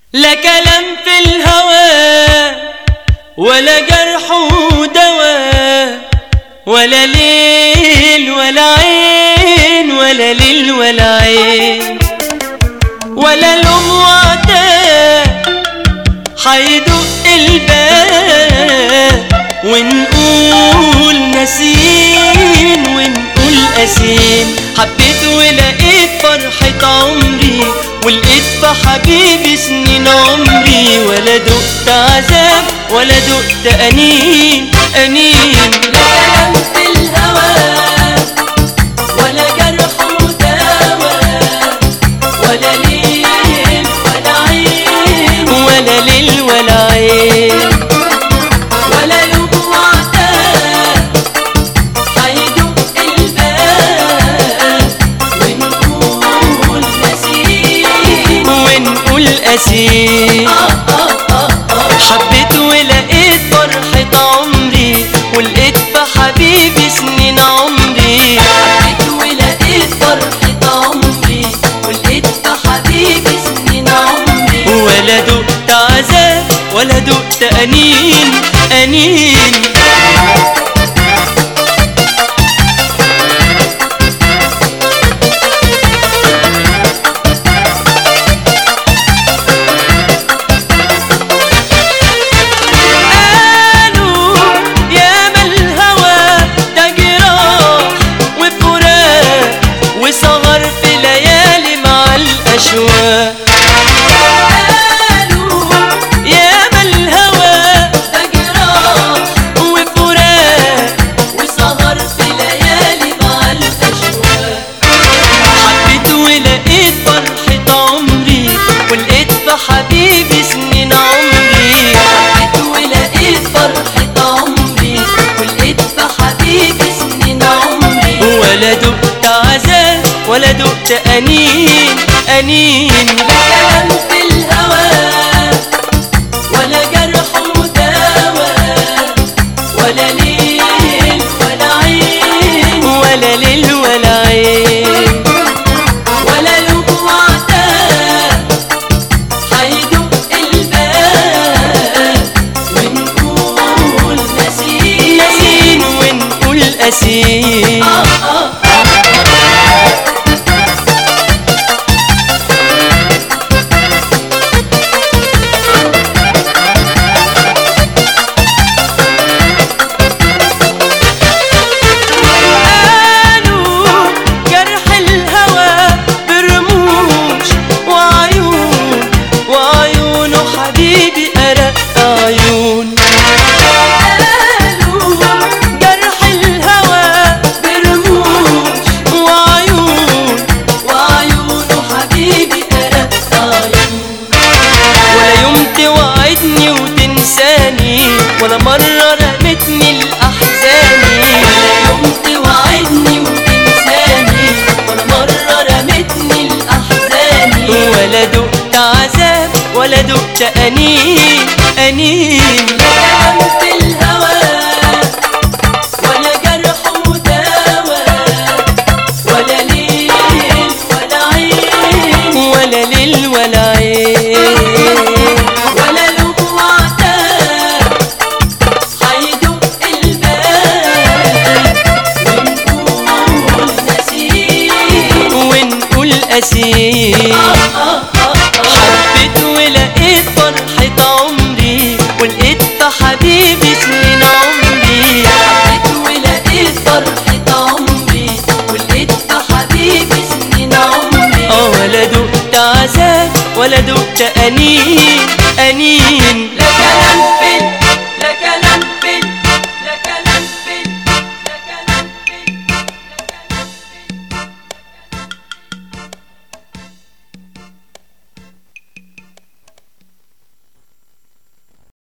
لا كلام في الهوى ولا جرح ودواء ولا ليل ولا عين ولا ليل ولا عين ولا لوم وعتاب حيدق الباب ونقول نسيم ونقول قسيم حبيت ولقيت فرحة عمري ولقيت في حبيبي سنين عمري ولا دقت عذاب ولا دقت أنين أنين لا كلام في الهوى ولا جرح ودواء ولا ليل ولا عين ولا ليل ولا عين ولا يوم وعتاب هيدق الباب ونقول نسيم ونقول قسيم آه آه آه آه حبيت ولقيت فرحة عمري ولقيت في حبيبي سنين عمري حبيت ولقيت فرحة عمري ولقيت في حبيبي سنين عمري ولا دقت عذاب ولا دقت أنين أنين قالوا يا ما الهوى ده جراح وفراق وسهر في ليالي مع الأشواق قالوا يا ما الهوى ده جراح وفراق وسهر في ليالي مع الأشواق حبيت ولقيت فرحة عمري ولقيت في حبيبي سنين عمري حبيت ولقيت فرحة عمري ولقيت في حبيبي سنين عمري ولا دقت عذاب ولا دقت أنين أنين لا كلام في الهوى ولا جرح ودواء ولا ليل ولا عين ولا ليل ولا عين ولا يوم وعتاب هيدق الباب ونقول نسيم نسين ونقول أسين آه آه آه قالوا جرح الهوى برموش وعيون وعيونه حبيبي أرق عيون قالوا جرح الهوى برموش وعيون وعيونه حبيبي أرق عيون ولا يوم توعدني وتنساني ولا مرة رمتني الأحزاني ولا يوم توعدني وتنساني ولا مرة رمتني الأحزاني ولا دقت عذاب ولا دقت أنين أنين لا كلام في الهوى ولا جرح ودواء ولا ليل ولا عين ولا ليل ولا عين ولا لوم وعتاب هيدق الباب ونقول نسيم ونقول أسير آه آه آه آه حبيت ولقيت فرحة عمري ولقيت في حبيبي سنين عمري حبيت ولقيت فرحة عمري ولقيت في حبيبي سنين عمري اه ولا دقت عذاب ولا دقت أنين أنين لا كلام في